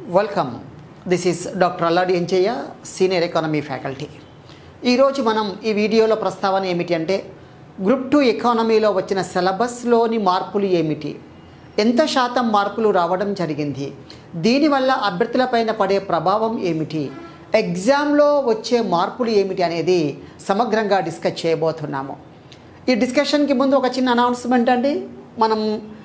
welcome this is doctor Alladi Enchayya senior economy faculty ఈరోజు మనం ఈ వీడియోలో ప్రస్తావన ఏమిటి అంటే గ్రూప్ టూ ఎకానమీలో వచ్చిన సిలబస్లోని మార్పులు ఏమిటి ఎంత శాతం మార్పులు రావడం జరిగింది దీనివల్ల అభ్యర్థులపైన పడే ప్రభావం ఏమిటి ఎగ్జామ్లో వచ్చే మార్పులు ఏమిటి అనేది సమగ్రంగా డిస్కస్ చేయబోతున్నాము ఈ డిస్కషన్కి ముందు ఒక చిన్న అనౌన్స్మెంట్ అండి మనం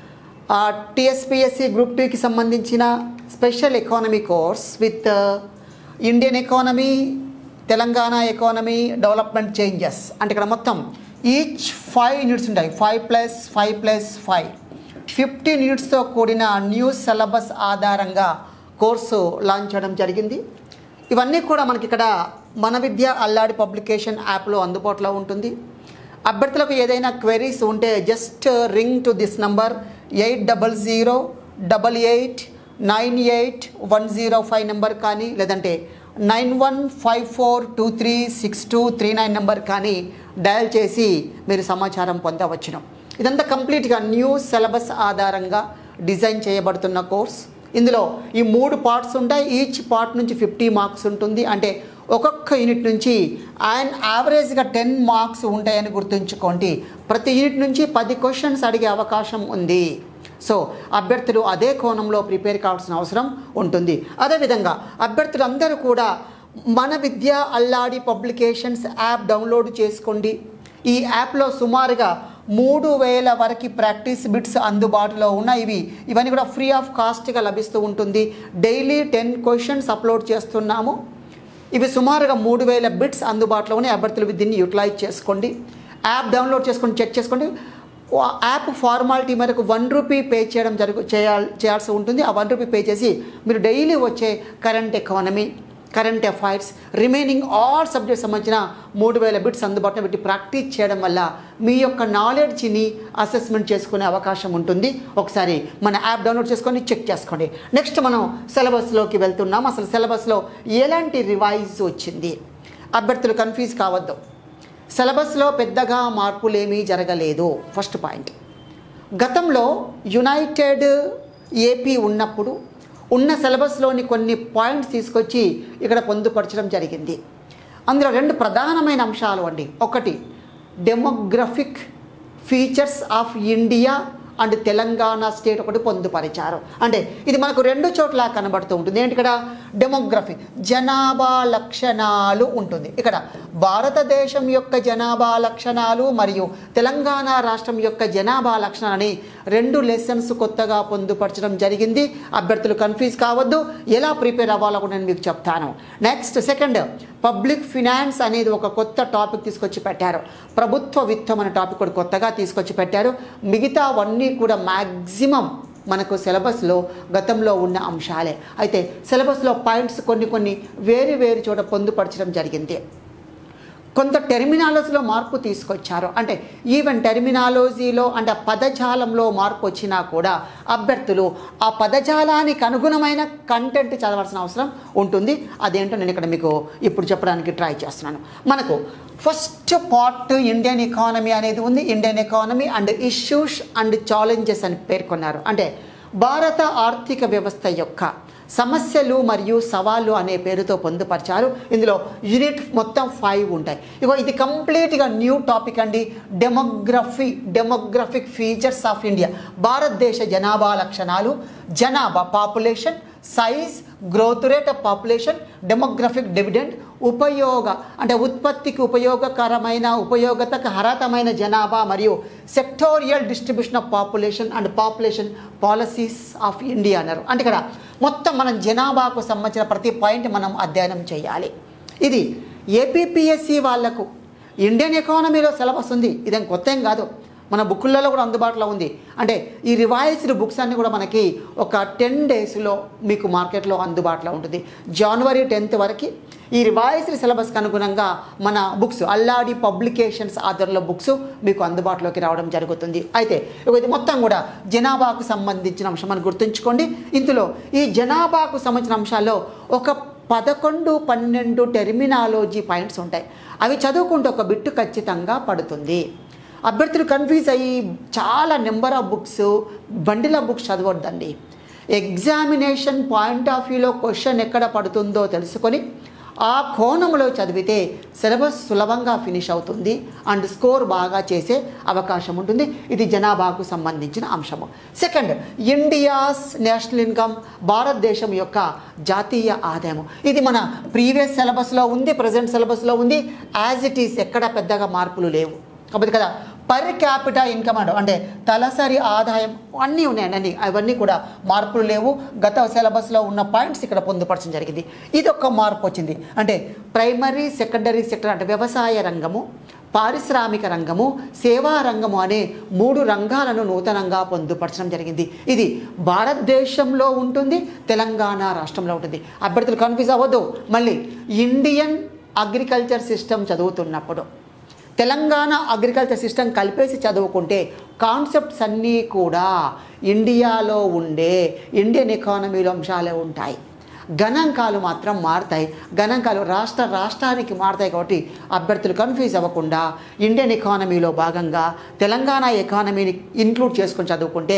టిఎస్పిఎస్సి గ్రూప్ టూకి సంబంధించిన special economy course with Indian economy Telangana economy development changes అంటే ఇక్కడ మొత్తం ఈచ్ ఫైవ్ యూనిట్స్ ఉంటాయి five plus five plus five fifteen యూనిట్స్తో కూడిన న్యూ సిలబస్ ఆధారంగా కోర్సు లాంచ్ చేయడం జరిగింది ఇవన్నీ కూడా మనకి ఇక్కడ మన విద్య అల్లాడి పబ్లికేషన్ యాప్లో అందుబాటులో ఉంటుంది అభ్యర్థులకు ఏదైనా క్వెరీస్ ఉంటే just ring to this number eight double zero double eight nine eight one zero five number కానీ లేదంటే nine one five four two three six two three nine number కానీ డయల్ చేసి మీరు సమాచారం పొందవచ్చును ఇదంతా కంప్లీట్గా న్యూ సిలబస్ ఆధారంగా డిజైన్ చేయబడుతున్న కోర్స్ ఇందులో ఈ మూడు పార్ట్స్ ఉంటాయి ఈచ్ పార్ట్ నుంచి ఫిఫ్టీ మార్క్స్ ఉంటుంది అంటే ఒక్కొక్క యూనిట్ నుంచి అండ్ యావరేజ్గా టెన్ మార్క్స్ ఉంటాయని గుర్తుంచుకోండి ప్రతి యూనిట్ నుంచి పది క్వశ్చన్స్ అడిగే అవకాశం ఉంది సో అభ్యర్థులు అదే కోణంలో ప్రిపేర్ కావాల్సిన అవసరం ఉంటుంది అదేవిధంగా అభ్యర్థులు అందరూ కూడా మన Vidya Alladi publications app download చేసుకోండి ఈ యాప్లో సుమారుగా మూడు వేల వరకు ప్రాక్టీస్ బిట్స్ అందుబాటులో ఉన్నాయి ఇవి ఇవన్నీ కూడా ఫ్రీ ఆఫ్ కాస్ట్గా లభిస్తూ ఉంటుంది డైలీ టెన్ క్వశ్చన్స్ అప్లోడ్ చేస్తున్నాము ఇవి సుమారుగా మూడు వేల బిట్స్ అందుబాటులో ఉన్నాయి అభ్యర్థులు దీన్ని యూటిలైజ్ చేసుకోండి యాప్ డౌన్లోడ్ చేసుకొని చెక్ చేసుకోండి ఆ యాప్ ఫార్మాలిటీ మేరకు వన్ రూపీ పే చేయడం జరుగు చేయాల్ చేయాల్సి ఉంటుంది ఆ వన్ రూపీ పే చేసి మీరు డైలీ వచ్చే current economy current affairs remaining all subjects సంబంధించిన మూడు వేల బిట్స్ అందుబాటులో పెట్టి ప్రాక్టీస్ చేయడం వల్ల మీ యొక్క నాలెడ్జ్ని అసెస్మెంట్ చేసుకునే అవకాశం ఉంటుంది ఒకసారి మన యాప్ డౌన్లోడ్ చేసుకొని చెక్ చేసుకోండి నెక్స్ట్ మనం సిలబస్లోకి వెళ్తున్నాం అసలు సిలబస్లో ఎలాంటి రివైజ్ వచ్చింది అభ్యర్థులు కన్ఫ్యూజ్ కావద్దు సిలబస్లో పెద్దగా మార్పులేమీ జరగలేదు ఫస్ట్ పాయింట్ గతంలో యునైటెడ్ ఏపీ ఉన్నప్పుడు ఉన్న సిలబస్లోని కొన్ని పాయింట్స్ తీసుకొచ్చి ఇక్కడ పొందుపరచడం జరిగింది అందులో రెండు ప్రధానమైన అంశాలు అండి ఒకటి demographic features of India and Telangana state ఒకటి పొందుపరిచారు అంటే ఇది మనకు రెండు చోట్ల కనబడుతూ ఉంటుంది ఏంటి ఇక్కడ డెమోగ్రఫీ జనాభా లక్షణాలు ఉంటుంది ఇక్కడ భారతదేశం యొక్క జనాభా లక్షణాలు మరియు తెలంగాణ రాష్ట్రం యొక్క జనాభా లక్షణాలని రెండు లెసన్స్ కొత్తగా పొందుపరచడం జరిగింది అభ్యర్థులు కన్ఫ్యూజ్ కావద్దు ఎలా ప్రిపేర్ అవ్వాలో కూడా నేను మీకు చెప్తాను నెక్స్ట్ సెకండ్ పబ్లిక్ ఫినాన్స్ అనేది ఒక కొత్త టాపిక్ తీసుకొచ్చి పెట్టారు ప్రభుత్వ విత్తం అనే టాపిక్ కూడా కొత్తగా తీసుకొచ్చి పెట్టారు మిగతావన్నీ కూడా మ్యాక్సిమం మనకు సిలబస్లో గతంలో ఉన్న అంశాలే అయితే సిలబస్లో పాయింట్స్ కొన్ని కొన్ని వేరు వేరు చోట పొందుపరచడం జరిగింది కొంత టెర్మినాలజీలో మార్పు తీసుకొచ్చారు అంటే ఈవెన్ టెర్మినాలజీలో అంటే ఆ పదజాలంలో మార్పు వచ్చినా కూడా అభ్యర్థులు ఆ పదజాలానికి అనుగుణమైన కంటెంట్ చదవాల్సిన అవసరం ఉంటుంది అదేంటో నేను ఇక్కడ మీకు ఇప్పుడు చెప్పడానికి ట్రై చేస్తున్నాను మనకు ఫస్ట్ పార్ట్ ఇండియన్ ఎకానమీ అనేది ఉంది Indian economy and issues and challenges అని పేర్కొన్నారు అంటే భారత ఆర్థిక వ్యవస్థ యొక్క సమస్యలు మరియు సవాళ్ళు అనే పేరుతో పొందుపరిచారు ఇందులో యూనిట్ మొత్తం ఫైవ్ ఉంటాయి ఇగో ఇది కంప్లీట్గా న్యూ టాపిక్ అండి demography demographic features of India భారతదేశ జనాభా లక్షణాలు జనాభా population size growth rate of population demographic dividend ఉపయోగ అంటే ఉత్పత్తికి ఉపయోగకరమైన ఉపయోగతకు హరతమైన జనాభా మరియు sectoral distribution of population and population policies of India అన్నారు అంటే ఇక్కడ మొత్తం మనం జనాభాకు సంబంధించిన ప్రతి పాయింట్ మనం అధ్యయనం చేయాలి ఇది ఏపీపీఎస్సి వాళ్లకు ఇండియన్ ఎకానమీలో సిలబస్ ఉంది ఇదేం కొత్త ఏం కాదు మన బుక్కులలో కూడా అందుబాటులో ఉంది అంటే ఈ రివైజ్డ్ బుక్స్ అన్నీ కూడా మనకి ఒక టెన్ డేస్లో మీకు మార్కెట్లో అందుబాటులో ఉంటుంది జనవరి టెన్త్ వరకు ఈ రివైజ్డ్ సిలబస్కి అనుగుణంగా మన బుక్స్ అల్లాడి పబ్లికేషన్స్ ఆధారంలో బుక్స్ మీకు అందుబాటులోకి రావడం జరుగుతుంది అయితే ఇది మొత్తం కూడా జనాభాకు సంబంధించిన అంశం అని గుర్తుంచుకోండి ఇందులో ఈ జనాభాకు సంబంధించిన అంశాల్లో ఒక పదకొండు పన్నెండు టెర్మినాలజీ పాయింట్స్ ఉంటాయి అవి చదువుకుంటే ఒక బిట్టు ఖచ్చితంగా పడుతుంది అభ్యర్థులు కన్ఫ్యూజ్ అయ్యి చాలా number of books bundle of books చదవద్దండి ఎగ్జామినేషన్ పాయింట్ ఆఫ్ వ్యూలో క్వశ్చన్ ఎక్కడ పడుతుందో తెలుసుకొని ఆ కోణంలో చదివితే సిలబస్ సులభంగా ఫినిష్ అవుతుంది అండ్ స్కోర్ బాగా చేసే అవకాశం ఉంటుంది ఇది జనాభాకు సంబంధించిన అంశము సెకండ్ ఇండియాస్ నేషనల్ ఇన్కమ్ భారతదేశం యొక్క జాతీయ ఆదాయము ఇది మన ప్రీవియస్ సిలబస్లో ఉంది ప్రజెంట్ సిలబస్లో ఉంది యాజ్ ఇట్ ఈస్ ఎక్కడ పెద్దగా మార్పులు లేవు కాబట్టి కదా పర్ క్యాపిటా ఇన్కమ్ అంటాం అంటే తలసరి ఆదాయం అన్నీ ఉన్నాయండి అన్ని అవన్నీ కూడా మార్పులు లేవు గత సిలబస్లో ఉన్న పాయింట్స్ ఇక్కడ పొందుపరచడం జరిగింది ఇది ఒక మార్పు వచ్చింది అంటే ప్రైమరీ సెకండరీ సెక్టర్ అంటే వ్యవసాయ రంగము పారిశ్రామిక రంగము సేవా రంగము అనే మూడు రంగాలను నూతనంగా పొందుపరచడం జరిగింది ఇది భారతదేశంలో ఉంటుంది తెలంగాణ రాష్ట్రంలో ఉంటుంది అభ్యర్థులు కన్ఫ్యూజ్ అవ్వద్దు మళ్ళీ ఇండియన్ అగ్రికల్చర్ సిస్టమ్ చదువుతున్నప్పుడు తెలంగాణ అగ్రికల్చర్ సిస్టమ్ కలిపేసి చదువుకుంటే కాన్సెప్ట్స్ అన్నీ కూడా ఇండియాలో ఉండే ఇండియన్ ఎకానమీలో అంశాలే ఉంటాయి గణాంకాలు మాత్రం మారుతాయి గణాంకాలు రాష్ట్ర రాష్ట్రానికి మారుతాయి కాబట్టి అభ్యర్థులు కన్ఫ్యూజ్ అవ్వకుండా ఇండియన్ ఎకానమీలో భాగంగా తెలంగాణ ఎకానమీని ఇంక్లూడ్ చేసుకొని చదువుకుంటే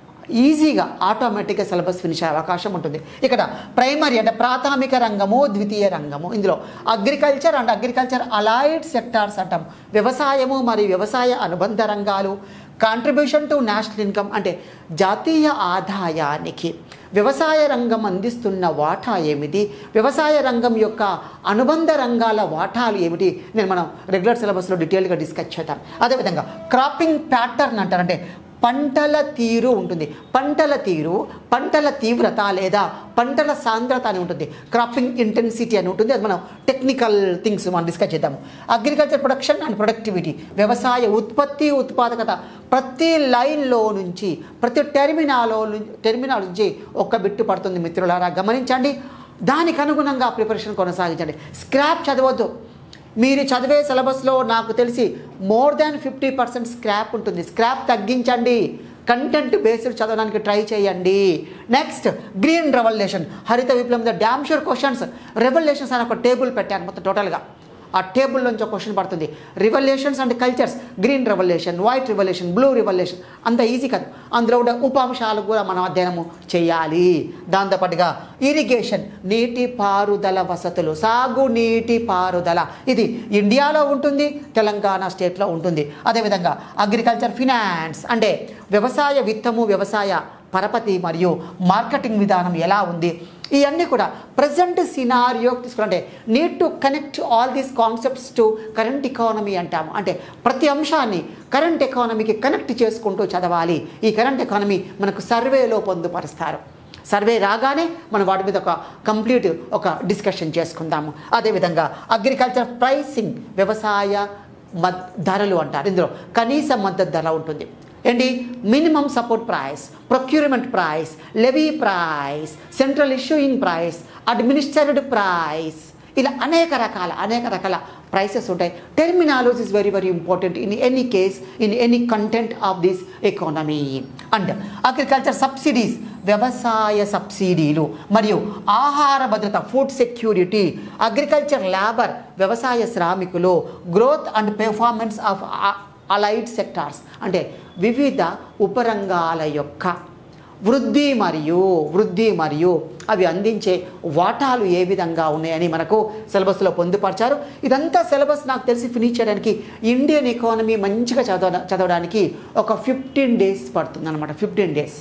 ఈజీగా ఆటోమేటిక్గా సిలబస్ ఫినిష్ అయ్యే అవకాశం ఉంటుంది ఇక్కడ ప్రైమరీ అంటే ప్రాథమిక రంగము ద్వితీయ రంగము ఇందులో agriculture and agriculture allied sectors అంటాం వ్యవసాయము మరియు వ్యవసాయ అనుబంధ రంగాలు కాంట్రిబ్యూషన్ టు నేషనల్ ఇన్కమ్ అంటే జాతీయ ఆదాయానికి వ్యవసాయ రంగం అందిస్తున్న వాటా ఏమిటి వ్యవసాయ రంగం యొక్క అనుబంధ రంగాల వాటాలు ఏమిటి నేను మనం రెగ్యులర్ సిలబస్లో డీటెయిల్గా డిస్కస్ చేద్దాం అదేవిధంగా క్రాపింగ్ ప్యాటర్న్ అంటారంటే పంటల తీరు ఉంటుంది పంటల తీరు పంటల తీవ్రత లేదా పంటల సాంద్రత అని ఉంటుంది క్రాపింగ్ ఇంటెన్సిటీ అని ఉంటుంది అది మనం టెక్నికల్ థింగ్స్ మనం డిస్కస్ చేద్దాము అగ్రికల్చర్ ప్రొడక్షన్ అండ్ ప్రొడక్టివిటీ వ్యవసాయ ఉత్పత్తి ఉత్పాదకత ప్రతి లైన్లో నుంచి ప్రతి టెర్మినాలో టెర్మినాల్ నుంచి ఒక్క బిట్టు పడుతుంది మిత్రులారా గమనించండి దానికి అనుగుణంగా ప్రిపరేషన్ కొనసాగించండి స్క్రాప్ చదవద్దు మీరు చదివే సిలబస్లో నాకు తెలిసి more than fifty percent scrap ఉంటుంది స్క్రాప్ తగ్గించండి కంటెంట్ బేస్డ్ చదవడానికి ట్రై చేయండి నెక్స్ట్ గ్రీన్ రెవల్యూషన్ హరిత విప్లవం మీద డ్యామ్ షూర్ క్వశ్చన్స్ రెవల్యూషన్స్ అని ఒక టేబుల్ పెట్టాను మొత్తం టోటల్గా ఆ టేబుల్ నుంచి ఒక క్వశ్చన్ పడుతుంది revolutions and cultures green revolution white revolution blue revolution అంత ఈజీ కాదు అందులో కూడా ఉపాంశాలు కూడా మనం అధ్యయనము చేయాలి దాంతోపాటుగా ఇరిగేషన్ నీటి పారుదల వసతులు సాగు నీటి పారుదల ఇది ఇండియాలో ఉంటుంది తెలంగాణ స్టేట్లో ఉంటుంది అదేవిధంగా అగ్రికల్చర్ ఫినాన్స్ అంటే వ్యవసాయ విత్తము వ్యవసాయ పరపతి మరియు మార్కెటింగ్ విధానం ఎలా ఉంది ఇవన్నీ కూడా ప్రజెంట్ సినారియో తీసుకుంటే need to connect all these concepts to current economy అంటాము అంటే ప్రతి అంశాన్ని కరెంట్ ఎకానమీకి కనెక్ట్ చేసుకుంటూ చదవాలి ఈ కరెంట్ ఎకానమీ మనకు సర్వేలో పొందుపరుస్తారు సర్వే రాగానే మనం వాటి మీద ఒక కంప్లీట్ ఒక డిస్కషన్ చేసుకుందాము అదేవిధంగా అగ్రికల్చర్ ప్రైసింగ్ వ్యవసాయ మద్ ధరలు అంటారు ఇందులో కనీస మద్దతు ధర ఉంటుంది ఏంటి minimum support price procurement price levy price central issuing price administrative price ఇలా అనేక రకాల అనేక రకాల ప్రైసెస్ ఉంటాయి terminology is very very important in any case in any content of this economy and agriculture subsidies వ్యవసాయ సబ్సిడీలు మరియు ఆహార భద్రత ఫుడ్ సెక్యూరిటీ అగ్రికల్చర్ లేబర్ వ్యవసాయ శ్రామికులు growth and performance of allied sectors అంటే వివిధ ఉపరంగాల యొక్క వృద్ధి మరియు వృద్ధి మరియు అవి అందించే వాటాలు ఏ విధంగా ఉన్నాయని మనకు సిలబస్లో పొందుపరిచారు ఇదంతా సిలబస్ నాకు తెలిసి ఫినిష్ చేయడానికి ఇండియన్ ఎకానమీ మంచిగా చదవ చదవడానికి ఒక ఫిఫ్టీన్ డేస్ పడుతుంది అనమాట ఫిఫ్టీన్ డేస్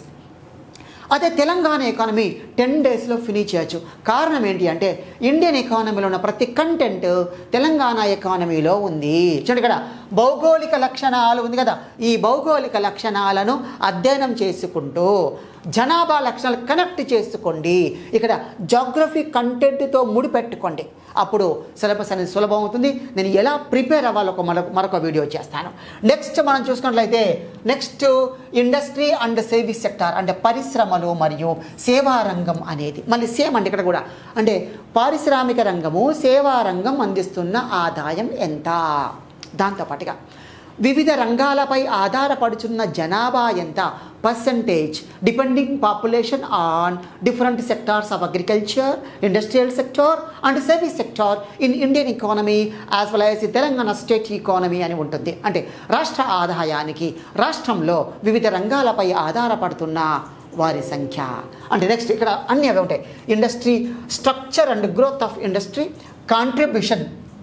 అదే తెలంగాణ ఎకానమీ టెన్ డేస్లో ఫినిష్ చేయొచ్చు కారణం ఏంటి అంటే ఇండియన్ ఎకానమీలో ఉన్న ప్రతి కంటెంట్ తెలంగాణ ఎకానమీలో ఉంది చూడండి ఇక్కడ భౌగోళిక లక్షణాలు ఉంది కదా ఈ భౌగోళిక లక్షణాలను అధ్యయనం చేసుకుంటూ జనాభా లక్షణాలు కనెక్ట్ చేసుకోండి ఇక్కడ జాగ్రఫీ కంటెంట్తో ముడిపెట్టుకోండి అప్పుడు సిలబస్ అనేది సులభం అవుతుంది నేను ఎలా ప్రిపేర్ అవ్వాలో ఒక మరొక మరొక వీడియో చేస్తాను నెక్స్ట్ మనం చూసుకున్నట్లయితే next industry and service sector అంటే పరిశ్రమలు మరియు సేవా రంగం అనేది మళ్ళీ సేమ్ అంటే ఇక్కడ కూడా అంటే పారిశ్రామిక రంగము సేవా రంగం అందిస్తున్న ఆదాయం ఎంత దాంతోపాటుగా వివిధ రంగాలపై ఆధారపడుచున్న జనాభా ఎంత percentage depending population on different sectors of agriculture industrial sector and service sector in Indian economy as well as Telangana state economy అని ఉంటుంది అంటే రాష్ట్ర ఆదాయానికి రాష్ట్రంలో వివిధ రంగాలపై ఆధారపడుతున్న వారి సంఖ్య అంటే నెక్స్ట్ ఇక్కడ అన్నీ అవి ఉంటాయి industry structure and growth of industry contribution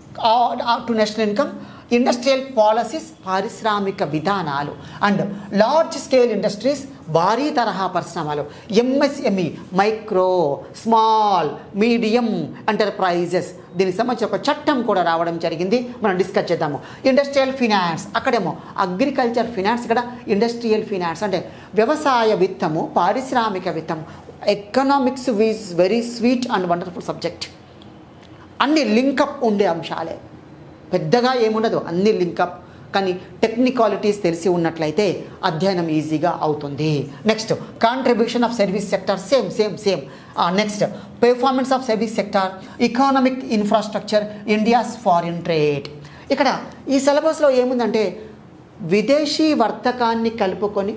to national income industrial policies పారిశ్రామిక విధానాలు అండ్ లార్జ్ స్కేల్ ఇండస్ట్రీస్ భారీ తరహా పరిశ్రమలు MSME micro small medium enterprises దీనికి సంబంధించి ఒక చట్టం కూడా రావడం జరిగింది మనం డిస్కస్ చేద్దాము ఇండస్ట్రియల్ ఫినాన్స్ అక్కడేమో అగ్రికల్చర్ ఫినాన్స్ ఇక్కడ ఇండస్ట్రియల్ ఫినాన్స్ అంటే వ్యవసాయ విత్తము పారిశ్రామిక విత్తం economics is very sweet and wonderful subject అన్ని లింకప్ ఉండే అంశాలే పెద్దగా ఏముండదు అన్ని లింకప్ కానీ టెక్నికాలిటీస్ తెలిసి ఉన్నట్లయితే అధ్యయనం ఈజీగా అవుతుంది next contribution of service sector same same same next performance of service sector economic infrastructure India's foreign trade ఇక్కడ ఈ సిలబస్లో ఏముందంటే విదేశీ వర్తకాన్ని కలుపుకొని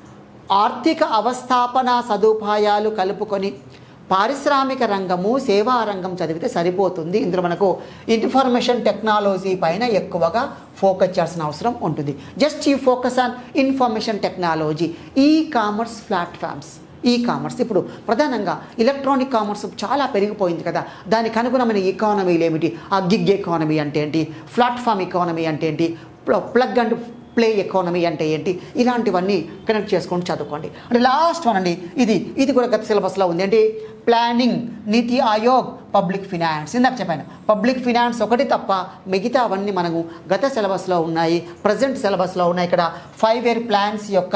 ఆర్థిక అవస్థాపన సదుపాయాలు కలుపుకొని పారిశ్రామిక రంగము సేవా రంగం చదివితే సరిపోతుంది ఇందులో మనకు ఇన్ఫర్మేషన్ టెక్నాలజీ పైన ఎక్కువగా ఫోకస్ చేయాల్సిన అవసరం ఉంటుంది జస్ట్ ఈ focus on information technology e-commerce platforms e-commerce ఇప్పుడు ప్రధానంగా ఎలక్ట్రానిక్ కామర్స్ చాలా పెరిగిపోయింది కదా దానికి అనుగుణమైన ఎకానమీలు ఏమిటి ఆ గిగ్ ఎకానమీ అంటే ఏంటి ప్లాట్ఫామ్ ఎకానమీ అంటే ఏంటి ప్లగ్ అండ్ ప్లే ఎకానమీ అంటే ఏంటి ఇలాంటివన్నీ కనెక్ట్ చేసుకొని చదువుకోండి అంటే లాస్ట్ వన్ అండి ఇది ఇది కూడా గత సిలబస్లో ఉంది ఏంటి ప్లానింగ్ నీతి ఆయోగ్ పబ్లిక్ ఫినాన్స్ ఇందాక చెప్పాను పబ్లిక్ ఫినాన్స్ ఒకటి తప్ప మిగతా అవన్నీ మనము గత సిలబస్లో ఉన్నాయి ప్రజెంట్ సిలబస్లో ఉన్నాయి ఇక్కడ ఫైవ్ ఇయర్ ప్లాన్స్ యొక్క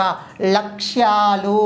లక్ష్యాలు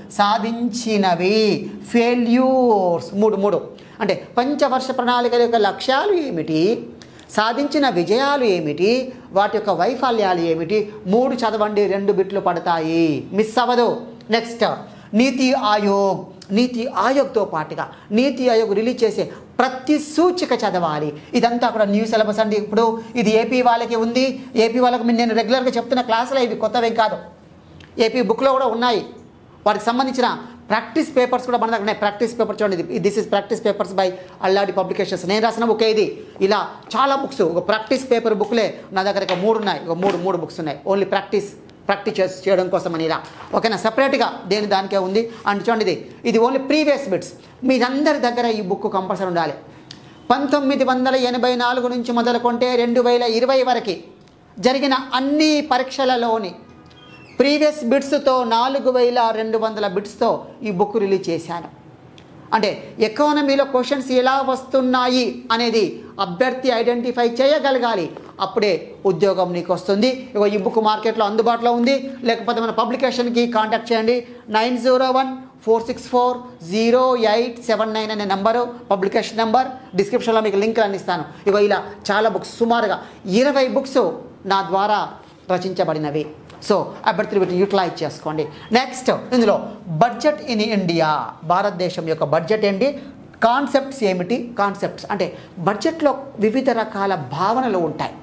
సాధించినవి ఫెయిల్యూర్స్ మూడు మూడు అంటే పంచవర్ష ప్రణాళికల యొక్క లక్ష్యాలు ఏమిటి సాధించిన విజయాలు ఏమిటి వాటి యొక్క వైఫల్యాలు ఏమిటి మూడు చదవండి రెండు బిట్లు పడతాయి మిస్ అవ్వదు నెక్స్ట్ నీతి ఆయోగ్ నీతి ఆయోగ్తో పాటుగా నీతి ఆయోగ్ రిలీజ్ చేసే ప్రతి సూచిక చదవాలి ఇదంతా కూడా న్యూ సిలబస్ అండి ఇప్పుడు ఇది ఏపీ వాళ్ళకి ఉంది ఏపీ వాళ్ళకి నేను రెగ్యులర్గా చెప్తున్న క్లాసులో ఇవి కొత్తవేం కాదు ఏపీ బుక్లో కూడా ఉన్నాయి వాటికి సంబంధించిన ప్రాక్టీస్ పేపర్స్ కూడా మన దగ్గర ఉన్నాయి ప్రాక్టీస్ పేపర్ చూడండి this is practice papers by Alladi publications నేను రాసిన బుక్ ఇది ఇలా చాలా బుక్స్ ఒక ప్రాక్టీస్ పేపర్ బుక్లే నా దగ్గర ఒక మూడు ఉన్నాయి ఒక మూడు మూడు బుక్స్ ఉన్నాయి ఓన్లీ ప్రాక్టీస్ ప్రాక్టీస్ చేసి చేయడం కోసం అని ఇలా ఓకేనా సపరేట్గా దేని దానికే ఉంది అండ్ చూడండి ఇది ఇది ఓన్లీ ప్రీవియస్ బిట్స్ మీరందరి దగ్గర ఈ బుక్ కంపల్సరీ ఉండాలి పంతొమ్మిది వందల ఎనభై నాలుగు నుంచి మొదలుకొంటే రెండు వేల ఇరవై వరకు జరిగిన అన్ని పరీక్షలలోని ప్రీవియస్ బిట్స్తో నాలుగు వేల రెండు వందల బిట్స్తో ఈ బుక్ రిలీజ్ చేశాను అంటే ఎకానమీలో క్వశ్చన్స్ ఎలా వస్తున్నాయి అనేది అభ్యర్థి ఐడెంటిఫై చేయగలగాలి అప్పుడే ఉద్యోగం నీకు వస్తుంది ఇగో ఈ బుక్ మార్కెట్లో అందుబాటులో ఉంది లేకపోతే మన పబ్లికేషన్కి కాంటాక్ట్ చేయండి nine zero one four six four zero eight seven nine అనే నెంబరు పబ్లికేషన్ నెంబర్ డిస్క్రిప్షన్లో మీకు లింక్ అందిస్తాను ఇగో ఇలా చాలా బుక్స్ సుమారుగా ఇరవై బుక్స్ నా ద్వారా రచించబడినవి సో అభ్యర్థులు వీటిని యూటిలైజ్ చేసుకోండి నెక్స్ట్ ఇందులో బడ్జెట్ ఇన్ ఇండియా భారతదేశం యొక్క బడ్జెట్ ఏంటి కాన్సెప్ట్స్ ఏమిటి కాన్సెప్ట్స్ అంటే బడ్జెట్లో వివిధ రకాల భావనలు ఉంటాయి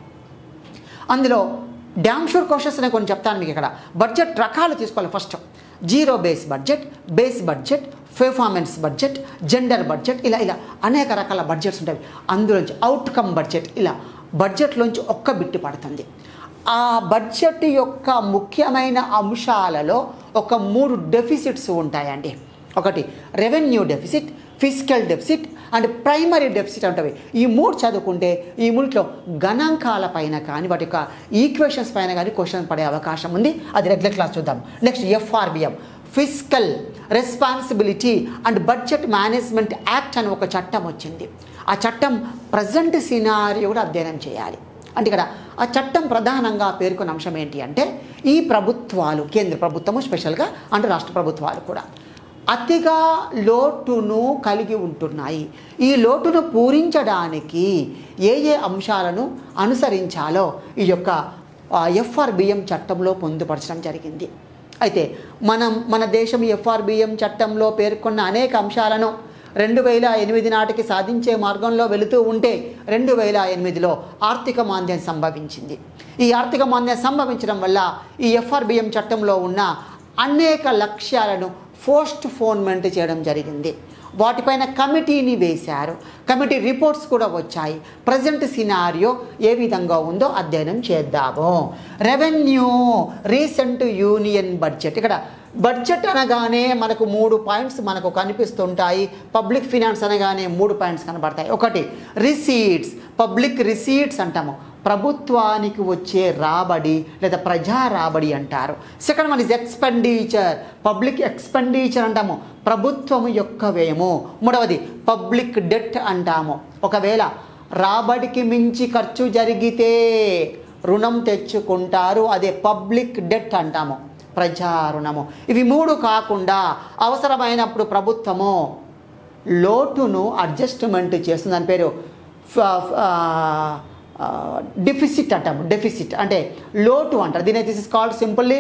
అందులో డ్యామ్ షూర్ క్వశ్చన్స్ నేను కొన్ని చెప్తాను మీకు ఇక్కడ బడ్జెట్ రకాలు తీసుకోవాలి first zero base budget base budget performance budget gender budget ఇలా ఇలా అనేక రకాల బడ్జెట్స్ ఉంటాయి అందులోంచి అవుట్కమ్ బడ్జెట్ ఇలా బడ్జెట్లోంచి ఒక్క బిట్టు పడుతుంది ఆ బడ్జెట్ యొక్క ముఖ్యమైన అంశాలలో ఒక మూడు డెఫిసిట్స్ ఉంటాయండి ఒకటి revenue deficit fiscal deficit and primary deficit అంటవి ఈ మూడు చదువుకుంటే ఈ మూడిట్లో గణాంకాల పైన కానీ వాటి యొక్క ఈక్వేషన్స్ పైన కానీ క్వశ్చన్ పడే అవకాశం ఉంది అది రెగ్యులర్ క్లాస్ చూద్దాం next FRBM fiscal responsibility and budget management act అని ఒక చట్టం వచ్చింది ఆ చట్టం ప్రజెంట్ సినారియో కూడా అధ్యయనం చేయాలి అంటే ఇక్కడ ఆ చట్టం ప్రధానంగా పేర్కొన్న అంశం ఏంటి అంటే ఈ ప్రభుత్వాలు కేంద్ర ప్రభుత్వము స్పెషల్గా అంటే రాష్ట్ర ప్రభుత్వాలు కూడా అతిగా లోటును కలిగి ఉంటున్నాయి ఈ లోటును పూరించడానికి ఏ ఏ అంశాలను అనుసరించాలో ఈ యొక్క ఎఫ్ఆర్బిఎం చట్టంలో పొందుపరచడం జరిగింది అయితే మనం మన దేశం ఎఫ్ఆర్బిఎం చట్టంలో పేర్కొన్న అనేక అంశాలను రెండు వేల ఎనిమిది నాటికి సాధించే మార్గంలో వెళుతూ ఉంటే రెండు వేల ఎనిమిదిలో ఆర్థిక మాంద్యం సంభవించింది ఈ ఆర్థిక మాంద్యం సంభవించడం వల్ల ఈ ఎఫ్ఆర్బిఎం చట్టంలో ఉన్న అనేక లక్ష్యాలను పోస్ట్ ఫోన్మెంట్ చేయడం జరిగింది వాటిపైన కమిటీని వేశారు కమిటీ రిపోర్ట్స్ కూడా వచ్చాయి ప్రజెంట్ సినారియో ఏ విధంగా ఉందో అధ్యయనం చేద్దాము రెవెన్యూ రీసెంట్ యూనియన్ బడ్జెట్ ఇక్కడ బడ్జెట్ అనగానే మనకు మూడు పాయింట్స్ మనకు కనిపిస్తుంటాయి పబ్లిక్ ఫినాన్స్ అనగానే మూడు పాయింట్స్ కనబడతాయి ఒకటి రిసీట్స్ పబ్లిక్ రిసీట్స్ అంటాము ప్రభుత్వానికి వచ్చే రాబడి లేదా ప్రజా రాబడి అంటారు second one is expenditure public expenditure అంటాము ప్రభుత్వం యొక్క వ్యయము మూడవది పబ్లిక్ డెట్ అంటాము ఒకవేళ రాబడికి మించి ఖర్చు జరిగితే రుణం తెచ్చుకుంటారు అదే పబ్లిక్ డెట్ అంటాము ప్రజా రుణము ఇవి మూడు కాకుండా అవసరమైనప్పుడు ప్రభుత్వము లోటును అడ్జస్ట్మెంట్ చేస్తుంది దాని పేరు డెఫిసిట్ అంటాము డెఫిసిట్ అంటే లోటు అంటారు దీని దిస్ ఇస్ కాల్డ్ సింపుల్లీ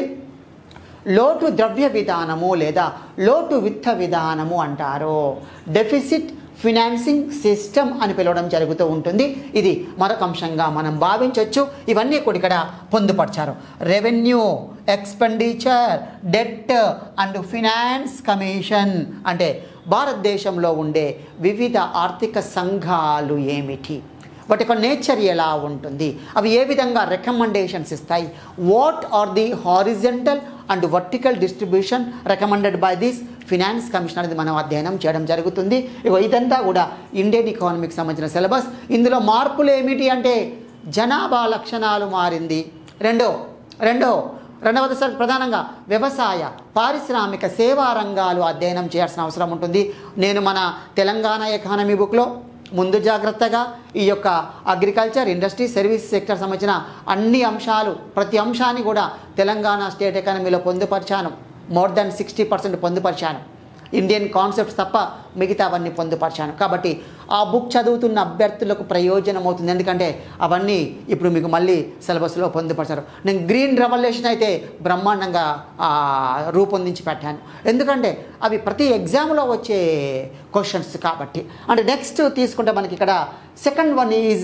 లోటు ద్రవ్య విధానము లేదా లోటు విత్త విధానము అంటారు డెఫిసిట్ ఫినాన్సింగ్ సిస్టమ్ అని పిలవడం జరుగుతూ ఉంటుంది ఇది మరొక అంశంగా మనం భావించవచ్చు ఇవన్నీ కూడా ఇక్కడ పొందుపరిచారు revenue expenditure debt and finance commission అంటే భారతదేశంలో ఉండే వివిధ ఆర్థిక సంఘాలు ఏమిటి వాటి యొక్క నేచర్ ఎలా ఉంటుంది అవి ఏ విధంగా రికమెండేషన్స్ ఇస్తాయి what are the horizontal and vertical distribution recommended by this finance commission అనేది మనం అధ్యయనం చేయడం జరుగుతుంది ఇగో ఇదంతా కూడా ఇండియన్ ఎకానమీకి సంబంధించిన సిలబస్ ఇందులో మార్పులు ఏమిటి అంటే జనాభా లక్షణాలు మారింది రెండో రెండో రెండవ దశ ప్రధానంగా వ్యవసాయ పారిశ్రామిక సేవా రంగాలు అధ్యయనం చేయాల్సిన అవసరం ఉంటుంది నేను మన తెలంగాణ ఎకానమీ బుక్లో ముందు జాగ్రత్తగా ఈ యొక్క అగ్రికల్చర్ ఇండస్ట్రీ సర్వీస్ సెక్టర్ సంబంధించిన అన్ని అంశాలు ప్రతి అంశాన్ని కూడా తెలంగాణ స్టేట్ ఎకానమీలో పొందుపరిచాను మోర్ దెన్ సిక్స్టీ పర్సెంట్ పొందుపరిచాను ఇండియన్ కాన్సెప్ట్స్ తప్ప మిగతావన్నీ పొందుపరిచాను కాబట్టి ఆ బుక్ చదువుతున్న అభ్యర్థులకు ప్రయోజనం అవుతుంది ఎందుకంటే అవన్నీ ఇప్పుడు మీకు మళ్ళీ సిలబస్లో పొందుపరిచారు నేను గ్రీన్ రెవల్యూషన్ అయితే బ్రహ్మాండంగా ఆ, రూపొందించి పెట్టాను ఎందుకంటే అవి ప్రతి ఎగ్జామ్లో వచ్చే క్వశ్చన్స్ కాబట్టి అంటే నెక్స్ట్ తీసుకుంటే మనకి ఇక్కడ సెకండ్ వన్ ఈజ్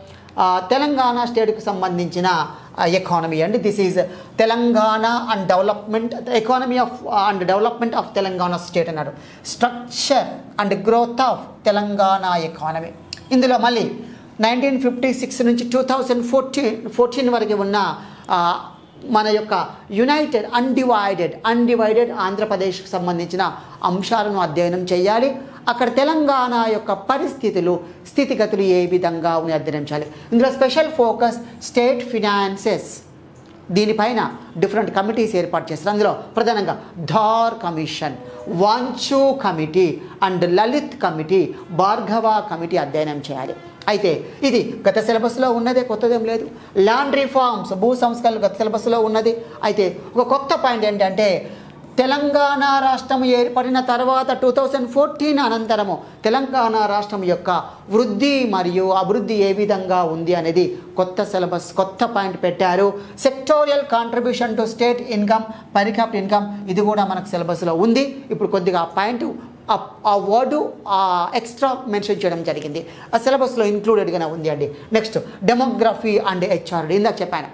తెలంగాణ స్టేట్కి సంబంధించిన ఎకానమీ అండి this is Telangana and development economy of and development of Telangana state అన్నారు structure and growth of Telangana economy ఇందులో మళ్ళీ నైన్టీన్ ఫిఫ్టీ సిక్స్ నుంచి టూ థౌజండ్ ఫోర్టీన్ ఫోర్టీన్ వరకు ఉన్న ఆ, మన యొక్క యునైటెడ్ అన్డివైడెడ్ అన్డివైడెడ్ ఆంధ్రప్రదేశ్కి సంబంధించిన అంశాలను అధ్యయనం చేయాలి అక్కడ తెలంగాణ యొక్క పరిస్థితులు స్థితిగతులు ఏ విధంగా ఉన్నాయి అధ్యయనం చేయాలి ఇందులో స్పెషల్ ఫోకస్ స్టేట్ ఫినాన్సెస్ దీనిపైన డిఫరెంట్ కమిటీస్ ఏర్పాటు చేస్తారు అందులో ప్రధానంగా Dhar commission Wanchoo committee and Lalit committee Bhargava committee అధ్యయనం చేయాలి అయితే ఇది గత సిలబస్లో ఉన్నదే కొత్తదేం లేదు ల్యాండ్ రిఫార్మ్స్ భూ సంస్కరణలు గత సిలబస్లో ఉన్నది అయితే ఒక కొత్త పాయింట్ ఏంటంటే తెలంగాణ రాష్ట్రం ఏర్పడిన తర్వాత టూ థౌజండ్ ఫోర్టీన్ అనంతరము తెలంగాణ రాష్ట్రం యొక్క వృద్ధి మరియు అభివృద్ధి ఏ విధంగా ఉంది అనేది కొత్త సిలబస్ కొత్త పాయింట్ పెట్టారు sectoral contribution to state income per capital income ఇది కూడా మనకు సిలబస్లో ఉంది ఇప్పుడు కొద్దిగా ఆ పాయింట్ ఆ- ఆ వర్డు ఆ ఎక్స్ట్రా మెన్షన్ చేయడం జరిగింది ఆ సిలబస్లో ఇంక్లూడెడ్గానే ఉంది అండి నెక్స్ట్ డెమోగ్రఫీ అండ్ హెచ్ఆర్డి ఇందాక చెప్పాను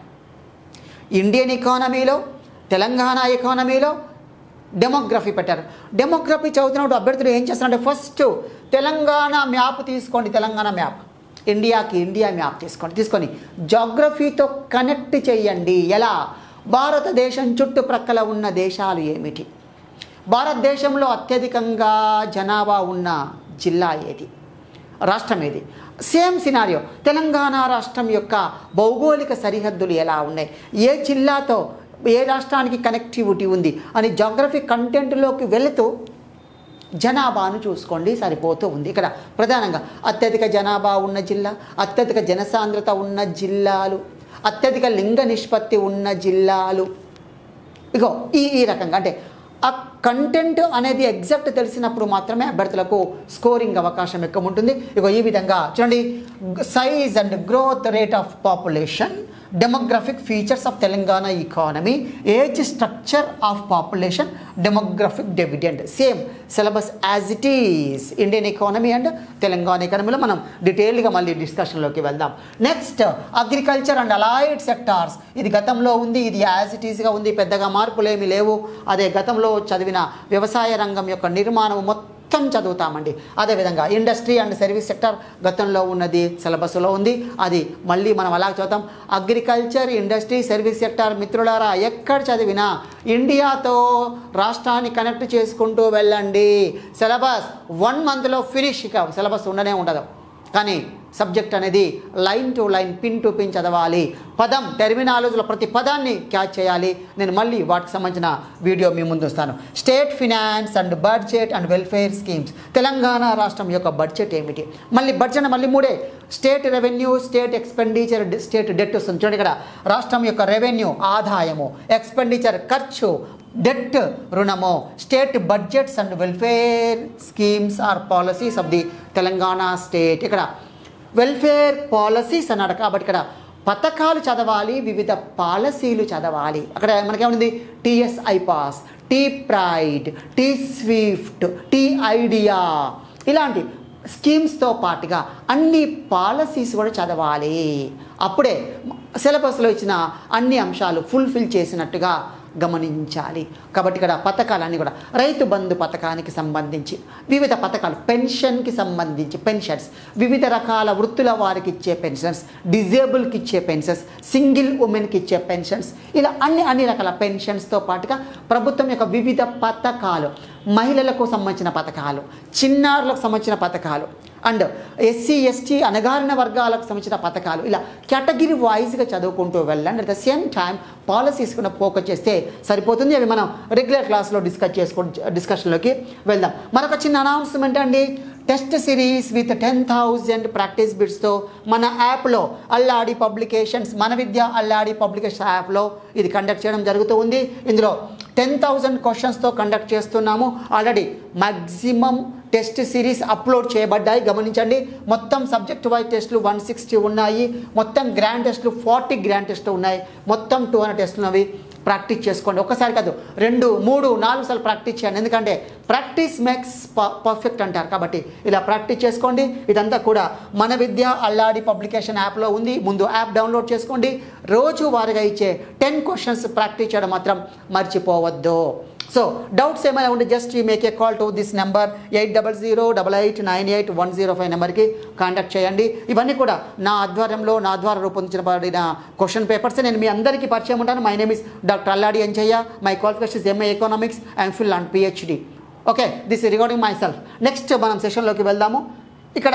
ఇండియన్ ఎకానమీలో తెలంగాణ ఎకానమీలో డెమోగ్రఫీ పెట్టారు డెమోగ్రఫీ చదువుతున్నప్పుడు అభ్యర్థులు ఏం చేస్తారంటే ఫస్ట్ తెలంగాణ మ్యాప్ తీసుకోండి తెలంగాణ మ్యాప్ ఇండియాకి ఇండియా మ్యాప్ తీసుకోండి తీసుకొని జాగ్రఫీతో కనెక్ట్ చేయండి ఎలా భారతదేశం చుట్టుప్రక్కల ఉన్న దేశాలు ఏమిటి భారతదేశంలో అత్యధికంగా జనాభా ఉన్న జిల్లా ఏది రాష్ట్రం ఏది సేమ్ సినారియో తెలంగాణ రాష్ట్రం యొక్క భౌగోళిక సరిహద్దులు ఎలా ఉన్నాయి ఏ జిల్లాతో ఏ రాష్ట్రానికి కనెక్టివిటీ ఉంది అని జాగ్రఫీ కంటెంట్లోకి వెళుతూ జనాభాను చూసుకోండి సరిపోతూ ఉంది ఇక్కడ ప్రధానంగా అత్యధిక జనాభా ఉన్న జిల్లా అత్యధిక జనసాంద్రత ఉన్న జిల్లాలు అత్యధిక లింగ నిష్పత్తి ఉన్న జిల్లాలు ఇగో ఈ ఈ రకంగా అంటే ఆ కంటెంట్ అనేది ఎగ్జాక్ట్ తెలిసినప్పుడు మాత్రమే అభ్యర్థులకు స్కోరింగ్ అవకాశం ఎక్కువ ఉంటుంది ఇగో ఈ విధంగా చూడండి size and growth rate of population demographic features of Telangana economy age structure of population demographic dividend same syllabus as it is Indian economy and Telangana ఎకానమీలో మనం డీటెయిల్గా మళ్ళీ డిస్కషన్లోకి వెళ్దాం next agriculture and allied sectors ఇది గతంలో ఉంది ఇది యాజ్ ఇట్ ఈస్గా ఉంది పెద్దగా మార్పులు ఏమీ లేవు అదే గతంలో చదివిన వ్యవసాయ రంగం యొక్క నిర్మాణం మొత్తం మొత్తం చదువుతామండి అదేవిధంగా ఇండస్ట్రీ అండ్ సర్వీస్ సెక్టర్ గతంలో ఉన్నది సిలబస్లో ఉంది అది మళ్ళీ మనం అలా చదువుతాం అగ్రికల్చర్ ఇండస్ట్రీ సర్వీస్ సెక్టర్ మిత్రులారా ఎక్కడ చదివినా ఇండియాతో రాష్ట్రాన్ని కనెక్ట్ చేసుకుంటూ వెళ్ళండి సిలబస్ వన్ మంత్లో ఫినిష్ ఇక సిలబస్ ఉండనే ఉండదు కానీ సబ్జెక్ట్ అనేది line to line pin to pin చదవాలి పదం టెర్మినాలజీలో ప్రతి పదాన్ని క్యాచ్ చేయాలి నేను మళ్ళీ వాటికి సంబంధించిన వీడియో మీ ముందు వస్తాను state finance and budget and welfare schemes Telangana రాష్ట్రం యొక్క బడ్జెట్ ఏమిటి మళ్ళీ బడ్జెట్ మళ్ళీ మూడే state revenue state expenditure state debt వస్తుంది చూడండి ఇక్కడ రాష్ట్రం యొక్క రెవెన్యూ ఆదాయము ఎక్స్పెండిచర్ ఖర్చు డెట్ రుణము state budgets and welfare schemes are policies of the Telangana state ఇక్కడ వెల్ఫేర్ పాలసీస్ అన్నాడు కాబట్టి ఇక్కడ పథకాలు చదవాలి వివిధ పాలసీలు చదవాలి అక్కడ మనకేముంది TS iPASS T Pride T SWIFT T Idea ఇలాంటి స్కీమ్స్తో పాటుగా అన్ని పాలసీస్ కూడా చదవాలి అప్పుడే సిలబస్లో ఇచ్చిన అన్ని అంశాలు ఫుల్ఫిల్ చేసినట్టుగా గమనించాలి కాబట్టి ఇక్కడ పథకాలన్నీ కూడా రైతు బంధు పథకానికి సంబంధించి వివిధ పథకాలు పెన్షన్కి సంబంధించి పెన్షన్స్ వివిధ రకాల వృత్తుల వారికి ఇచ్చే పెన్షన్స్ డిజేబుల్కి ఇచ్చే పెన్షన్స్ సింగిల్ ఉమెన్కి ఇచ్చే పెన్షన్స్ ఇలా అన్ని అన్ని రకాల పెన్షన్స్తో పాటుగా ప్రభుత్వం యొక్క వివిధ పథకాలు మహిళలకు సంబంధించిన పథకాలు చిన్నారులకు సంబంధించిన పథకాలు అండ్ ఎస్సీ ఎస్టీ అణగారిన వర్గాలకు సంబంధించిన పథకాలు ఇలా కేటగిరీ వైజ్గా చదువుకుంటూ వెళ్ళండి at the same time policies కూడా ఫోకస్ చేస్తే సరిపోతుంది అవి మనం రెగ్యులర్ క్లాస్లో డిస్కస్ చేసుకో డిస్కషన్లోకి వెళ్దాం మరొక చిన్న అనౌన్స్మెంట్ అండి test series with ten thousand practice బిట్స్తో మన యాప్లో అల్లాడి పబ్లికేషన్స్ మన విద్య అల్లాడి పబ్లికేషన్ యాప్లో ఇది కండక్ట్ చేయడం జరుగుతూ ఉంది ఇందులో టెన్ థౌజండ్ క్వశ్చన్స్తో కండక్ట్ చేస్తున్నాము already maximum test series upload చేయబడ్డాయి గమనించండి మొత్తం సబ్జెక్ట్ వైజ్ టెస్టులు వన్ సిక్స్టీ ఉన్నాయి మొత్తం గ్రాండ్ టెస్టులు ఫార్టీ గ్రాండ్ టెస్టులు ఉన్నాయి మొత్తం టూ హండ్రెడ్ టెస్టులు ఉన్నవి ప్రాక్టీస్ చేసుకోండి ఒకసారి కాదు రెండు మూడు నాలుగు సార్లు ప్రాక్టీస్ చేయండి ఎందుకంటే ప్రాక్టీస్ మేక్స్ పర్ఫెక్ట్ అంటారు కాబట్టి ఇలా ప్రాక్టీస్ చేసుకోండి ఇదంతా కూడా మన విద్య అల్లాడి పబ్లికేషన్ యాప్లో ఉంది ముందు యాప్ డౌన్లోడ్ చేసుకోండి రోజు వారిగా ఇచ్చే టెన్ క్వశ్చన్స్ ప్రాక్టీస్ చేయడం మాత్రం మర్చిపోవద్దు సో డౌట్స్ ఏమైనా ఉంటే just you make a call to this number eight double zero double eight nine eight one zero five నెంబర్కి కాంటాక్ట్ చేయండి ఇవన్నీ కూడా నా ఆధ్వర్యంలో నా ద్వారా రూపొందించబడిన క్వశ్చన్ పేపర్స్ నేను మీ అందరికీ పరిచయం ఉంటాను my name is doctor Alladi Anjaiah my qualification MA economics MPhil and PhD okay this regarding myself next మనం సెషన్లోకి వెళ్దాము ఇక్కడ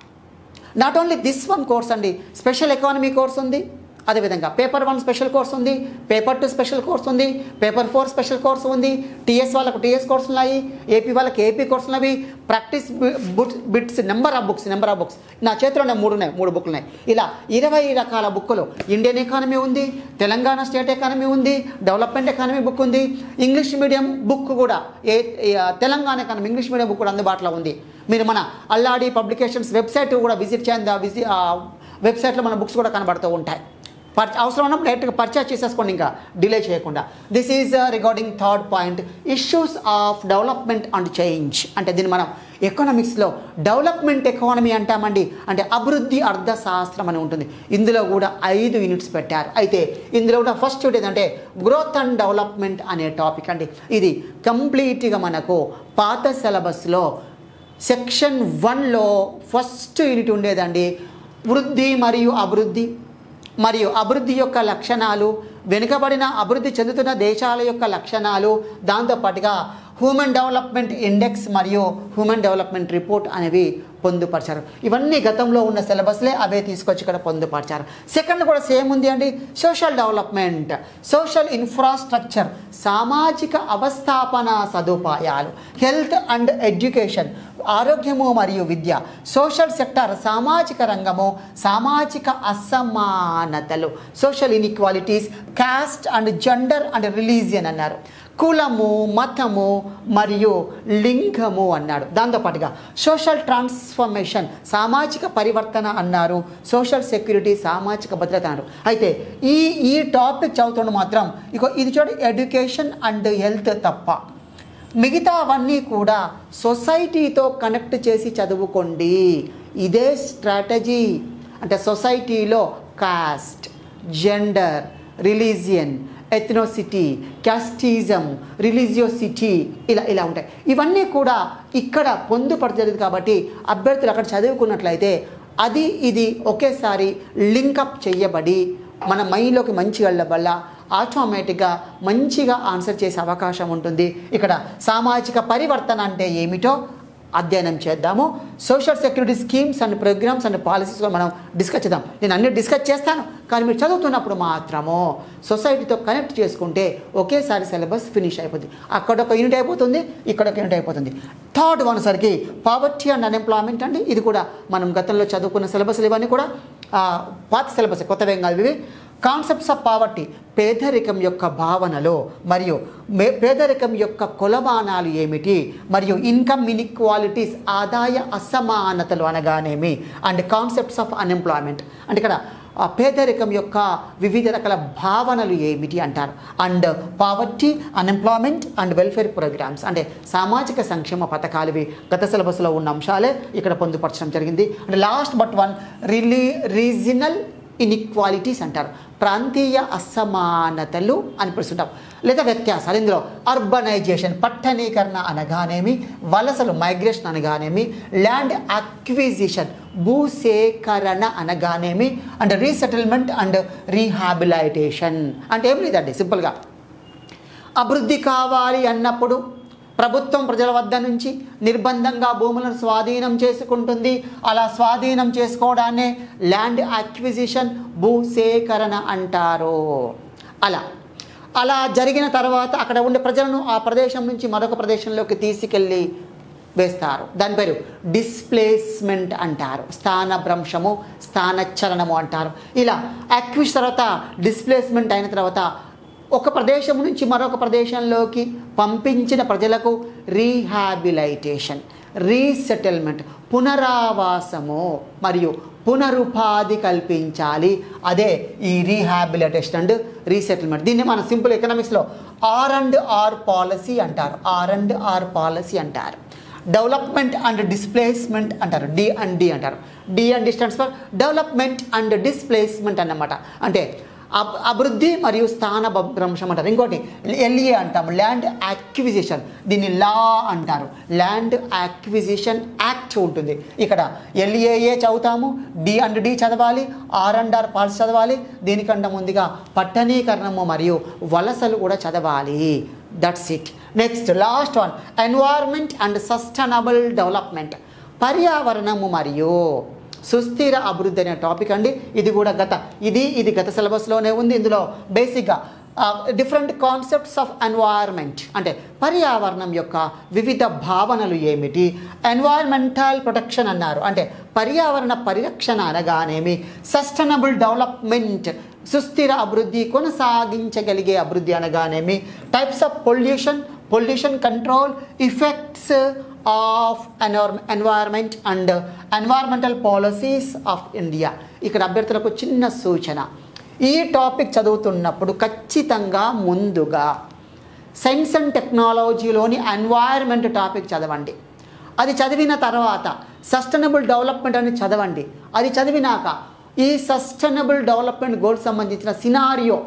not only this one course అండి స్పెషల్ ఎకానమీ కోర్స్ ఉంది అదేవిధంగా పేపర్ వన్ స్పెషల్ కోర్స్ ఉంది పేపర్ టూ స్పెషల్ కోర్స్ ఉంది paper four special course ఉంది టీఎస్ వాళ్ళకు టీఎస్ కోర్స్ ఉన్నాయి ఏపీ వాళ్ళకి ఏపీ కోర్స్ ఉన్నవి practice books bits number of books number of books నా చేతిలో ఉన్నాయి మూడు ఉన్నాయి మూడు బుక్లు ఉన్నాయి ఇలా ఇరవై రకాల బుక్కులు ఇండియన్ ఎకానమీ ఉంది తెలంగాణ స్టేట్ ఎకానమీ ఉంది డెవలప్మెంట్ ఎకానమీ బుక్ ఉంది ఇంగ్లీష్ మీడియం బుక్ కూడా ఏ ఏ, Telangana economy English medium book కూడా అందుబాటులో ఉంది మీరు మన అల్లాడి పబ్లికేషన్స్ వెబ్సైట్ కూడా విజిట్ చేయండి ఆ విజి ఆ వెబ్సైట్లో మన బుక్స్ కూడా కనబడుతూ ఉంటాయి పర్ అవసరం ఉన్నప్పుడు డైరెక్ట్గా పర్చేస్ చేసేసుకోండి ఇంకా డిలే చేయకుండా this is regarding third point issues of development and change అంటే దీన్ని మనం ఎకనామిక్స్లో డెవలప్మెంట్ ఎకానమీ అంటామండి అంటే అభివృద్ధి అర్థశాస్త్రం అని ఉంటుంది ఇందులో కూడా ఐదు యూనిట్స్ పెట్టారు అయితే ఇందులో కూడా ఫస్ట్ ఏంటంటే గ్రోత్ అండ్ డెవలప్మెంట్ అనే టాపిక్ అండి ఇది కంప్లీట్గా మనకు పాత సిలబస్లో సెక్షన్ వన్లో ఫస్ట్ యూనిట్ ఉండేదండి వృద్ధి మరియు అభివృద్ధి మరియు అభివృద్ధి యొక్క లక్షణాలు వెనుకబడిన అభివృద్ధి చెందుతున్న దేశాల యొక్క లక్షణాలు దాంతోపాటుగా హ్యూమన్ డెవలప్మెంట్ ఇండెక్స్ మరియు హ్యూమన్ డెవలప్మెంట్ రిపోర్ట్ అనేవి పొందుపరిచారు ఇవన్నీ గతంలో ఉన్న సిలబస్లే అవే తీసుకొచ్చి ఇక్కడ పొందుపరిచారు సెకండ్ కూడా సేమ్ ఉంది అండి సోషల్ డెవలప్మెంట్ సోషల్ ఇన్ఫ్రాస్ట్రక్చర్ సామాజిక అవస్థాపన సదుపాయాలు హెల్త్ అండ్ ఎడ్యుకేషన్ ఆరోగ్యము మరియు విద్య సోషల్ సెక్టర్ సామాజిక రంగము సామాజిక అసమానతలు social inequalities caste and gender and religion అన్నారు కులము మతము మరియు లింగము అన్నాడు దాంతోపాటుగా సోషల్ ట్రాన్స్ఫర్మేషన్ సామాజిక పరివర్తన అన్నారు సోషల్ సెక్యూరిటీ సామాజిక భద్రత అన్నారు అయితే ఈ ఈ టాపిక్ చదువుతుండ మాత్రం ఇక ఇది చూడండి ఎడ్యుకేషన్ అండ్ హెల్త్ తప్ప మిగతావన్నీ కూడా సొసైటీతో కనెక్ట్ చేసి చదువుకోండి ఇదే స్ట్రాటజీ అంటే సొసైటీలో caste gender religion ethnicity casteism religiosity ఇలా ఇలా ఉంటాయి ఇవన్నీ కూడా ఇక్కడ పొందుపరచలేదు కాబట్టి అభ్యర్థులు అక్కడ చదువుకున్నట్లయితే అది ఇది ఒకేసారి లింకప్ చేయబడి మన మైండ్లోకి మంచి వెళ్ళడం వల్ల ఆటోమేటిక్గా మంచిగా ఆన్సర్ చేసే అవకాశం ఉంటుంది ఇక్కడ సామాజిక పరివర్తన అంటే ఏమిటో అధ్యయనం చేద్దాము social security schemes and programmes and policies మనం డిస్కస్ చేద్దాం నేను అన్ని డిస్కస్ చేస్తాను కానీ మీరు చదువుతున్నప్పుడు మాత్రము సొసైటీతో కనెక్ట్ చేసుకుంటే ఒకేసారి సిలబస్ ఫినిష్ అయిపోతుంది అక్కడ ఒక యూనిట్ అయిపోతుంది ఇక్కడ ఒక యూనిట్ అయిపోతుంది థర్డ్ వన్ సరికి పావర్టీ అండ్ అన్ఎంప్లాయ్మెంట్ అండి ఇది కూడా మనం గతంలో చదువుకున్న సిలబస్లు ఇవన్నీ కూడా ఆ, పాత సిలబస్ కొత్తవేం కాదు ఇవి కాన్సెప్ట్స్ ఆఫ్ పావర్టీ పేదరికం యొక్క భావనలో మరియు మే- పేదరికం యొక్క కొలమానాలు ఏమిటి మరియు ఇన్కమ్ ఇన్ఈక్వాలిటీస్ ఆదాయ అసమానతలు అనగానేమి అండ్ కాన్సెప్ట్స్ ఆఫ్ అన్ఎంప్లాయ్మెంట్ అంటే ఇక్కడ ఆ పేదరికం యొక్క వివిధ రకాల భావనలు ఏమిటి అంటారు and poverty unemployment and welfare programmes అంటే సామాజిక సంక్షేమ పథకాలు ఇవి గత సిలబస్లో ఉన్న అంశాలే ఇక్కడ పొందుపరచడం జరిగింది అండ్ లాస్ట్ బట్ వన్ రిలీ రీజనల్ ఇన్ఈక్వాలిటీస్ అంటారు ప్రాంతీయ అసమానతలు అని పిలుస్తుంటాం లేదా వ్యత్యాసాలు ఇందులో అర్బనైజేషన్ పట్టణీకరణ అనగానేమి వలసలు మైగ్రేషన్ అనగానేమి ల్యాండ్ అక్విజిషన్ భూసేకరణ అనగానేమి అండ్ రీసెటిల్మెంట్ అండ్ రీహాబిలైటేషన్ అంటే ఏం లేదండి సింపుల్గా అభివృద్ధి కావాలి అన్నప్పుడు ప్రభుత్వం ప్రజల వద్ద నుంచి నిర్బంధంగా భూములను స్వాధీనం చేసుకుంటుంది అలా స్వాధీనం చేసుకోవడాన్నే ల్యాండ్ అక్విజిషన్ భూసేకరణ అంటారు అలా అలా జరిగిన తర్వాత అక్కడ ఉండే ప్రజలను ఆ ప్రదేశం నుంచి మరొక ప్రదేశంలోకి తీసుకెళ్ళి వేస్తారు దాని పేరు డిస్ప్లేస్మెంట్ అంటారు స్థానభ్రంశము స్థానచలనము అంటారు ఇలా అక్విజ్ తర్వాత డిస్ప్లేస్మెంట్ అయిన తర్వాత ఒక ప్రదేశం నుంచి మరొక ప్రదేశంలోకి పంపించిన ప్రజలకు రీహాబిలైటేషన్ రీసెటిల్మెంట్ పునరావాసము మరియు పునరుపాధి కల్పించాలి అదే ఈ రీహాబిలిటేషన్ అండ్ రీసెటిల్మెంట్ దీన్ని మన సింపుల్ ఎకనామిక్స్లో ఆర్ అండ్ ఆర్ పాలసీ అంటారు ఆర్ అండ్ ఆర్ పాలసీ అంటారు డెవలప్మెంట్ అండ్ డిస్ప్లేస్మెంట్ అంటారు డి అండ్ డి అంటారు D and D stands for development and displacement అన్నమాట అంటే అబ్ అభివృద్ధి మరియు స్థాన భ్రంశం అంటారు ఇంకోటి ఎల్ఏ అంటాము ల్యాండ్ యాక్విజిషన్ దీన్ని లా అంటారు ల్యాండ్ యాక్విజిషన్ యాక్ట్ ఉంటుంది ఇక్కడ ఎల్ఏఏ చదువుతాము డి అండ్ డి చదవాలి ఆర్ అండ్ ఆర్ పాల్స్ చదవాలి దీనికంటే ముందుగా పట్టణీకరణము మరియు వలసలు కూడా చదవాలి that's it next last one environment and sustainable development పర్యావరణము మరియు సుస్థిర అభివృద్ధి అనే టాపిక్ అండి ఇది కూడా గత ఇది ఇది గత సిలబస్లోనే ఉంది ఇందులో బేసిక్గా డిఫరెంట్ కాన్సెప్ట్స్ ఆఫ్ ఎన్వైర్మెంట్ అంటే పర్యావరణం యొక్క వివిధ భావనలు ఏమిటి ఎన్వైర్మెంటల్ ప్రొటెక్షన్ అన్నారు అంటే పర్యావరణ పరిరక్షణ అనగానేమి సస్టైనబుల్ డెవలప్మెంట్ సుస్థిర అభివృద్ధి కొనసాగించగలిగే అభివృద్ధి అనగానేమి types of pollution pollution control effects of environ environment and environmental policies of India ఇక్కడ అభ్యర్థులకు చిన్న సూచన ఈ టాపిక్ చదువుతున్నప్పుడు ఖచ్చితంగా ముందుగా సైన్స్ అండ్ టెక్నాలజీలోని ఎన్వైర్మెంట్ టాపిక్ చదవండి అది చదివిన తర్వాత సస్టైనబుల్ డెవలప్మెంట్ అని చదవండి అది చదివినాక ఈ సస్టైనబుల్ డెవలప్మెంట్ గోల్స్ సంబంధించిన సినారియో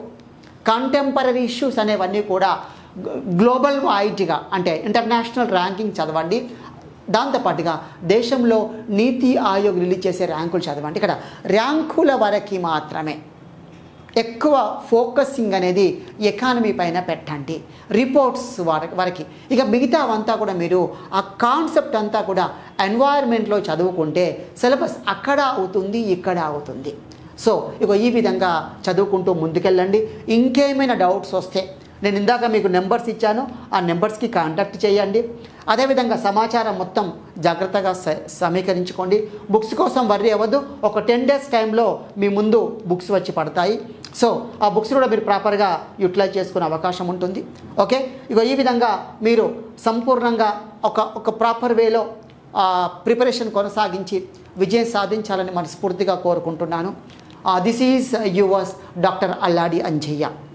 కంటెంపరీ ఇష్యూస్ అనేవన్నీ కూడా గ్లోబల్ వైడ్గా అంటే ఇంటర్నేషనల్ ర్యాంకింగ్ చదవండి దాంతోపాటుగా దేశంలో నీతి ఆయోగ్ రిలీజ్ చేసే ర్యాంకులు చదవండి ఇక్కడ ర్యాంకుల వరకు మాత్రమే ఎక్కువ ఫోకసింగ్ అనేది ఎకానమీ పైన పెట్టండి రిపోర్ట్స్ వర వరకు ఇక మిగతావంతా కూడా మీరు ఆ కాన్సెప్ట్ అంతా కూడా ఎన్వైర్న్మెంట్లో చదువుకుంటే సిలబస్ అక్కడ అవుతుంది ఇక్కడ అవుతుంది సో ఇక ఈ విధంగా చదువుకుంటూ ముందుకెళ్ళండి ఇంకేమైనా డౌట్స్ వస్తే నేను ఇందాక మీకు నెంబర్స్ ఇచ్చాను ఆ నెంబర్స్కి కాంటాక్ట్ చేయండి అదేవిధంగా సమాచారం మొత్తం జాగ్రత్తగా స సమీకరించుకోండి బుక్స్ కోసం వర్రీ అవ్వద్దు ఒక టెన్ డేస్ టైంలో మీ ముందు బుక్స్ వచ్చి పడతాయి సో ఆ బుక్స్ కూడా మీరు ప్రాపర్గా యూటిలైజ్ చేసుకునే అవకాశం ఉంటుంది ఓకే ఇగో ఈ విధంగా మీరు సంపూర్ణంగా ఒక ఒక ప్రాపర్ వేలో ప్రిపరేషన్ కొనసాగించి విజయం సాధించాలని మనస్ఫూర్తిగా కోరుకుంటున్నాను this is yours doctor Alladi Anjaiah